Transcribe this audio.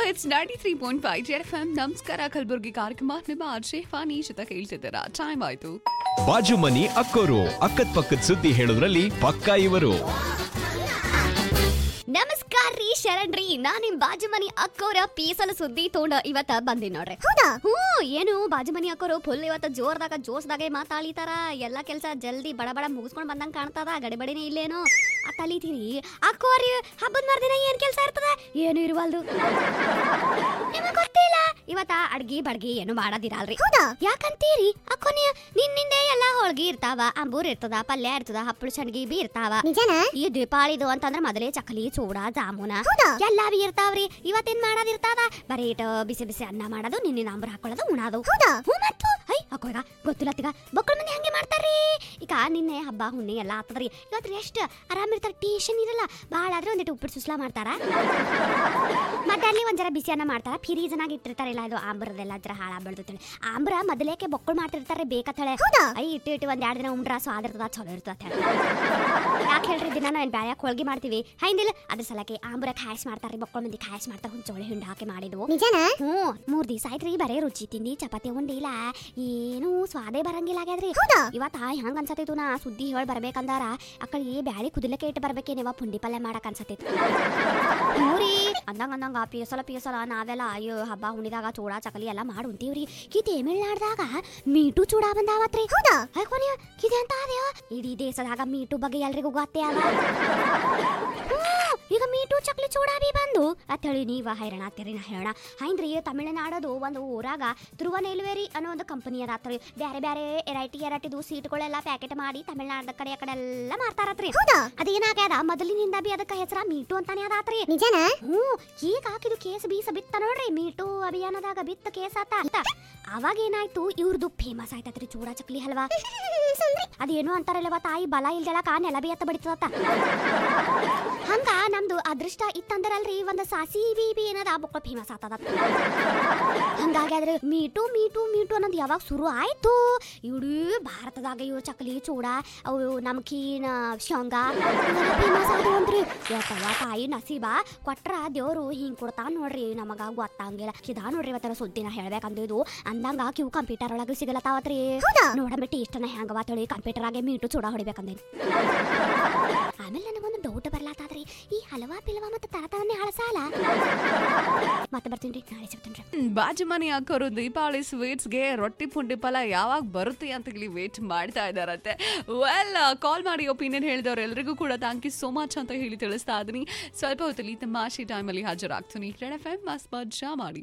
it's ninety three point five F M ನಮಸ್ಕಾರ ಕಲಬುರ್ಗಿ ಕಾರ್ಯಕ್ರಮ ನಿಮ್ಮ ಆರ್ಜೆ ಫಾನಿ ಜೊತೆ ಕೇಳ್ತಿದ್ದೀರಾ ಟೈಮ್ ಆಯ್ತು ಬಾಜು ಮನಿ ಅಕ್ಕೋರು ಅಕ್ಕದ ಪಕ್ಕದ ಸುದ್ದಿ ಹೇಳೋದ್ರಲ್ಲಿ ಪಕ್ಕಾ ಇವರು ನಮಸ್ಕಾರ ರೀ ಶರಣ್ರಿ ನಾ ನಿಮ್ ಬಾಜು ಮನಿ ಅಕ್ಕೋರ ಪೀಸಲ ಸುದ್ದಿ ತೊಗೊಂಡ ಇವತ್ತ ಬಂದಿ ನೋಡ್ರಿ ಹೌದಾ ಹ್ಞೂ ಏನು ಬಾಜು ಮನಿ ಅಕ್ಕೋರು ಫುಲ್ ಇವತ್ತ ಜೋರ್ದಾಗ ಜೋಸ್ದಾಗೆ ಮಾತಾಡಿತಾರ ಎಲ್ಲಾ ಕೆಲ್ಸ ಜಲ್ದಿ ಬಡ ಬಡ ಮುಗಿಸ್ಕೊಂಡ್ ಬಂದಂಗ ಕಾಣ್ತದ ಗಡಿಬಡಿನೇ ಇಲ್ಲೇನು ಆ ತಲಿತೀರಿ ಅಕ್ಕೋರಿ ಹಬ್ಬದ ಮರ್ದಿನ ಏನ್ ಕೆಲ್ಸ ಇರ್ತದ ಏನು ಇರುವಲ್ದು ನಿಮಗ್ ಗೊತ್ತಿಲ್ಲ ಇವತ್ತ ಅಡ್ಗಿ ಬಡ್ಗಿ ಏನು ಮಾಡೋದಿರಲ್ರಿ ಹೌದಾ ಯಾಕಂತೀರಿ ಅಕ್ಕೋನಿ ನಿನ್ನಿಂದೆ ಎಲ್ಲಾ ಹೋಳ್ಗಿ ಇರ್ತಾವ ಅಂಬೂರ್ ಇರ್ತದ ಪಲ್ಯ ಇರ್ತದ ಹಪ್ಪಳ ಸಂಡ್ಗಿ ಬಿ ಇರ್ತಾವ ಈ ದೀಪಾವಳಿದು ಅಂತಂದ್ರ ಮೊದಲೇ ಚಕಲಿ ಚೂಡ ಜಾಮೂನ ಎಲ್ಲಾ ಬಿ ಇರ್ತಾವ್ರಿ ಇವತ್ತೇನ್ ಮಾಡೋದಿರ್ತಾವ ಬರೀ ಇಟ್ ಬಿಸಿ ಬಿಸಿ ಅನ್ನ ಮಾಡೋದು ನಿನ್ನೆ ಅಂಬರ್ ಹಾಕೊಳ್ಳೋದು ಉಣಾದು ಹೌದಾ ಹ್ಞೂ ಮತ್ತು ಐ ಅಕ್ಕೋಗ ಗೊತ್ತಿಲ್ಲ ತಿಗ ಬೊಕ್ಕಳ ಮಂದಿ ಹಂಗೆ ಮಾಡ್ತಾರ್ರಿ ಈಗ ನಿನ್ನೆ ಹಬ್ಬ ಹುಣ್ಣಿ ಎಲ್ಲ ಆಗ್ತದ್ರಿ ಇವತ್ತು ಎಷ್ಟು ಆರಾಮಿರ್ತಾರ ಟೇಷನ್ ಇರಲ್ಲ ಭಾಳ ಆದ್ರೆ ಒಂದಿಟ್ಟು ಉಪ್ಪಿಟ್ಟು ಸುಸ್ಲಾ ಮಾಡ್ತಾರ ಮತ್ತೆ ಅಲ್ಲಿ ಒಂದ್ ಜರ ಬಿಸಿ ಅನ್ನ ಮಾಡ್ತಾರ ಫ್ರೀಜನಾಗ ಇಟ್ಟಿರ್ತಾರಲ್ಲ ಇದು ಆಂಬ್ರದೆಲ್ಲ ಜರ ಹಾಳ ಬೆಳ್ದತ್ತೇಳಿ ಆಂಬ್ರ ಮೊದಲೇಕೆ ಬೊಕ್ಕಳು ಮಾಡ್ತಿರ್ತಾರೆ ಬೇಕತ್ತೇಳೆ ಐ ಇಟ್ಟು ಇಟ್ಟು ಒಂದ್ ಎರಡು ದಿನ ಉಂಡ್ರ ಸ್ವಾದ ಇರ್ತದ ಚಲೋ ಇರ್ತದ ಯಾಕೆ ಹೇಳ್ರಿ ದಿನ ನಾವು ಬ್ಯಾಳ್ಯಾಕ ಹೋಳ್ಗಿ ಮಾಡ್ತೀವಿ ಹೈಂದಿಲ್ಲ ಅದ್ರ ಸಲಕ್ಕೆ ಆಂಬ್ರ ಖಾಯಸ್ ಮಾಡ್ತಾರ್ರಿ ಬೊಕ್ಕಳ ಮಂದಿ ಖಾಯಸ್ ಮಾಡ್ತಾರ ಹುಂಚೋಳಿ ಹಿಂಡ ಹಾಕಿ ಮಾಡಿದ್ವು ನಿಜನಾ ಹ್ಞೂ ಮೂರ್ ದಿವಸ ಆಯ್ತ್ರಿ ಬರೇ ರುಚಿ ತಿಂದಿ ಚಪಾತಿ ಉಂಡಿಲ್ಲ ಏನು ಸ್ವಾದೇ ಬರಂಗಿಲ್ಲ ಆಗ್ಯಾದ್ರಿ ಇವತ್ತ ಹೆಂಗ ಅನ್ಸತ್ತಿತ್ತು ನಾ ಸುದ್ದಿ ಹೇಳಿ ಬರ್ಬೇಕಂದಾರ ಅಕ್ಕಳಿಗೆ ಬ್ಯಾಳಿ ಕುದಿಲಕ್ಕೆ ಇಟ್ಟು ಬರ್ಬೇಕೇನಿವ ಪುಂಡಿ ಪಲ್ಯ ಮಾಡಕ್ ಅನ್ಸತ್ತಿತ್ತು ಹ್ಞೂರಿ ಅಂದಂಗ ಅಂದಂಗ ಪೀಸಲ ಪೀಸಲ ನಾವೆಲ್ಲ ಅಯ್ಯೋ ಹಬ್ಬ ಹುಣಿದಾಗ ಚೂಡ ಚಕಲಿ ಎಲ್ಲ ಮಾಡಿ ಉಂತೀವ್ರಿ ಕಿ ತಮಿಳ್ನಾಡ್ದಾಗ ಮೀಟು ಚೂಡ ಬಂದಾವತ್ರಿ ಹೌದಾ ಕೊನೆಯ ಕಿದೆ ಅಂತ ಅದೇವ ಇಡೀ ದೇಶದಾಗ ಮೀಟು ಬಗ್ಗೆ ಎಲ್ರಿಗೂ ಗೊತ್ತೇ ಅಲ್ಲ ಹ್ಞೂ, ಈಗ ಮೀಟು ಚಕ್ಲಿ ಚೂಡ ಬಿ ಬಂದು ಅತ್ತೇಳಿ ನೀವ ಹೈರಾಣ ಆಗ್ತೀರಿ ನಾ ಹೇಳೋಣ ಹೈಂದ್ರಿ ತಮಿಳ್ನಾಡದು ಒಂದು ಊರಾಗ ತಿರುವನೇಲ್ವೇರಿ ಅನ್ನೋ ಒಂದು ಕಂಪನಿ ಅದಾತ್ರಿ ಬ್ಯಾರೆ ಬ್ಯಾರೆ ಎರೈಟಿ ಎರಟಿದು ಸೀಟ್ಗಳೆಲ್ಲ ಪ್ಯಾಕೆಟ್ ಮಾಡಿ ತಮಿಳ್ನಾಡ ಕಡೆ ಆ ಕಡೆ ಎಲ್ಲ ಮಾರ್ತಾರತ್ರಿ ಹೌದಾ ಅದೇನಾಗ್ಯದ ಮೊದಲಿನಿಂದ ಬಿ ಅದಕ್ಕ ಹೆಸರ ಮೀಟು ಅಂತಾನೆ ಅದಾತ್ರಿ ನಿಜನ ಹ್ಞೂ ಈಗ ಹಾಕಿದು ಕೇಸ್ ಬೀಸ ಬಿತ್ತ ನೋಡ್ರಿ ಮೀಟು ಅಭಿಯಾನದಾಗ ಬಿತ್ತ ಕೇಸ್ ಆತ ಅಂತ ಅವಾಗ ಏನಾಯ್ತು ಇವ್ರದ್ದು ಫೇಮಸ್ ಆಯ್ತತ್ರಿ ಚೂಡ ಚಕ್ಲಿ ಹಲ್ವಾ ಅದೇನು ಅಂತಾರಲ್ಲವ ತಾಯಿ ಬಲ ಇಲ್ದಳಕ ನೆಲ ಬಿ ಎತ್ತ ಬಡಿತದತ್ತ ಹಂಗ ನಮ್ದು ಅದೃಷ್ಟ ಇತ್ತಂದ್ರಲ್ರಿ ಒಂದ್ ಸಾಸಿ ಬಿ ಬಿ ಏನದ ಬೊಕ್ಕ ಫೇಮಸ್ ಆತದ ಹಂಗಾಗಿ ಆದ್ರೆ ಮೀಟು ಮೀಟು ಮೀಟು ಅನ್ನೋದು ಯಾವಾಗ ಶುರು ಆಯ್ತು ಇಡೀ ಭಾರತದಾಗ ಇವು ಚಕ್ಲಿ ಚೂಡ ಅವು ನಮ್ಕೀನ್ ಶೇಂಗಾ ಫೇಮಸ್ ಆದವಂತ್ರಿ ಯಾಕವ್ವ ತಾಯಿ ನಸೀಬ ಕೊಟ್ರ ದೇವ್ರು ಹಿಂಗ್ ಕೊಡ್ತಾನ ನೋಡ್ರಿ ನಮಗ ಗೊತ್ತಂಗಿಲ್ಲ ಇದಾ ನೋಡ್ರಿ ಇವತ್ತರ ಸುದ್ದಿನ ಹೇಳ್ಬೇಕಂದಿದ್ದು ಅಂದಂಗ ಕಿವು ಕಂಪ್ಯೂಟರ್ ಒಳಗೆ ಸಿಗಲತ್ತಾವತ್ರಿ ನೋಡಂಬಿಟ್ಟು ಇಷ್ಟನ ಹೆಂಗವ ತಿಳಿ ಕಂಪ್ಯೂಟರ್ ಆಗೆ ಮೀಟು ಚೂಡ ಹೊಡಿಬೇಕಂದೇನಿ ಆಮೇಲೆ ನನಗೊಂದು ಡೌಟ್ ಬರ್ಲಾತಾದ್ರಿ ಈ ಹಲವಾ ಪಿಲವ ಮತ್ತೆ ತರತವನ್ನೇ ಹಳಸಾಲ ಮತ್ತೆ ಬರ್ತೀನಿ ನಾಳೆ ಸಿಗ್ತೀನಿ ಹ್ಮ್, ಬಾಜು ಮನಿ ಹಾಕೋರು ದೀಪಾವಳಿ ಸ್ವೀಟ್ಸ್ಗೆ ರೊಟ್ಟಿ ಪುಂಡಿ ಫಲ ಯಾವಾಗ ಬರುತ್ತೆ ಅಂತ ಇಲ್ಲಿ ವೇಟ್ ಮಾಡ್ತಾ ಇದಾರಂತೆ ವೆಲ್ ಕಾಲ್ ಮಾಡಿ ಒಪಿನಿಯನ್ ಹೇಳಿದವ್ರು ಎಲ್ರಿಗೂ ಕೂಡ ಥ್ಯಾಂಕ್ ಯು ಸೋ ಮಚ್ ಅಂತ ಹೇಳಿ ತಿಳಿಸ್ತಾ ಇದೀನಿ ಸ್ವಲ್ಪ ಹೊತ್ತಲ್ಲಿ ತಮಾಷೆ ಟೈಮಲ್ಲಿ ಹಾಜರಾಗ್ತೀನಿ ರೆಡ್ ಎಫ್ ಎಂ ಮಸ್ತ್ ಮಜಾ ಮಾಡಿ